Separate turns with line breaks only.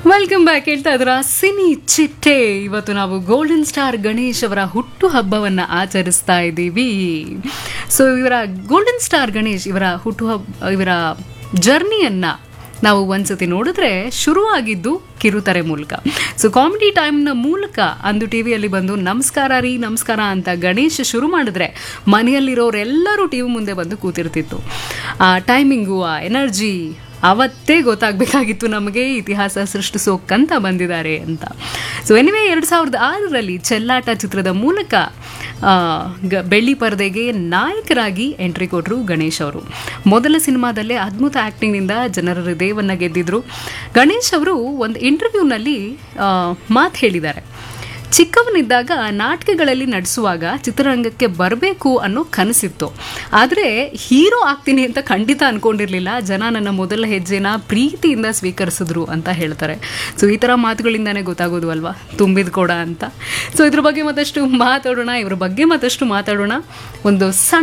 welcome back ಹೇಳ್ತಾ ಇದ್ರ cine ಚಿಟ್ಟೆ ಇವತ್ತು ನಾವು ಗೋಲ್ಡನ್ ಸ್ಟಾರ್ ಗಣೇಶ್ ಅವರ ಹುಟ್ಟು ಹಬ್ಬವನ್ನ ಆಚರಿಸ್ತಾ ಇದ್ದೀವಿ ಸೊ ಇವರ ಗೋಲ್ಡನ್ ಸ್ಟಾರ್ ಗಣೇಶ್ ಇವರ ಹುಟ್ಟು ಹಬ್ಬ ಇವರ ಜರ್ನಿಯನ್ನ ನಾವು ಒಂದ್ಸತಿ ನೋಡಿದ್ರೆ ಶುರುವಾಗಿದ್ದು ಕಿರುತೆರೆ ಮೂಲಕ ಸೊ ಕಾಮಿಡಿ ಟೈಮ್ನ ಮೂಲಕ ಅಂದು ಟಿವಿಯಲ್ಲಿ ಬಂದು ನಮಸ್ಕಾರ ರೀ ನಮಸ್ಕಾರ ಅಂತ ಗಣೇಶ್ ಶುರು ಮಾಡಿದ್ರೆ ಮನೆಯಲ್ಲಿರೋರೆಲ್ಲರೂ ಟಿವಿ ಮುಂದೆ ಬಂದು ಕೂತಿರ್ತಿತ್ತು ಆ ಟೈಮಿಂಗು ಆ ಎನರ್ಜಿ ಅವತ್ತೇ ಗೊತ್ತಾಗಬೇಕಾಗಿತ್ತು ನಮಗೆ ಇತಿಹಾಸ ಸೃಷ್ಟಿಸೋಕ್ಕಂತ ಬಂದಿದ್ದಾರೆ ಅಂತ ಸೊ ಎನಿವೆ ಎರಡು ಸಾವಿರದ ಆರರಲ್ಲಿ ಚೆಲ್ಲಾಟ ಚಿತ್ರದ ಮೂಲಕ ಆ, ಗ- ಬೆಳ್ಳಿ ಪರದೆಗೆ ನಾಯಕರಾಗಿ ಎಂಟ್ರಿ ಕೊಟ್ಟರು ಗಣೇಶ್ ಅವರು ಮೊದಲ ಸಿನಿಮಾದಲ್ಲೇ ಅದ್ಭುತ ಆ್ಯಕ್ಟಿಂಗ್ನಿಂದ ಜನರ ಹೃದಯವನ್ನು ಗೆದ್ದಿದ್ರು ಗಣೇಶ್ ಅವರು ಒಂದು ಇಂಟರ್ವ್ಯೂನಲ್ಲಿ ಮಾತು ಹೇಳಿದ್ದಾರೆ ಚಿಕ್ಕವನಿದ್ದಾಗ ನಾಟಕಗಳಲ್ಲಿ ನಡೆಸುವಾಗ ಚಿತ್ರರಂಗಕ್ಕೆ ಬರಬೇಕು ಅನ್ನೋ ಕನಸಿತ್ತು ಆದರೆ ಹೀರೋ ಆಗ್ತೀನಿ ಅಂತ ಖಂಡಿತ ಅನ್ಕೊಂಡಿರ್ಲಿಲ್ಲ ಜನ ನನ್ನ ಮೊದಲ ಹೆಜ್ಜೆನ ಪ್ರೀತಿಯಿಂದ ಸ್ವೀಕರಿಸಿದ್ರು ಅಂತ ಹೇಳ್ತಾರೆ ಸೊ ಈ ಥರ ಮಾತುಗಳಿಂದಾನೇ ಗೊತ್ತಾಗೋದು ಅಲ್ವಾ ತುಂಬಿದ ಕೊಡ ಅಂತ ಸೊ ಇದ್ರ ಬಗ್ಗೆ ಮತ್ತಷ್ಟು ಮಾತಾಡೋಣ ಇವ್ರ ಬಗ್ಗೆ ಮತ್ತಷ್ಟು ಮಾತಾಡೋಣ ಒಂದು ಸಣ್ಣ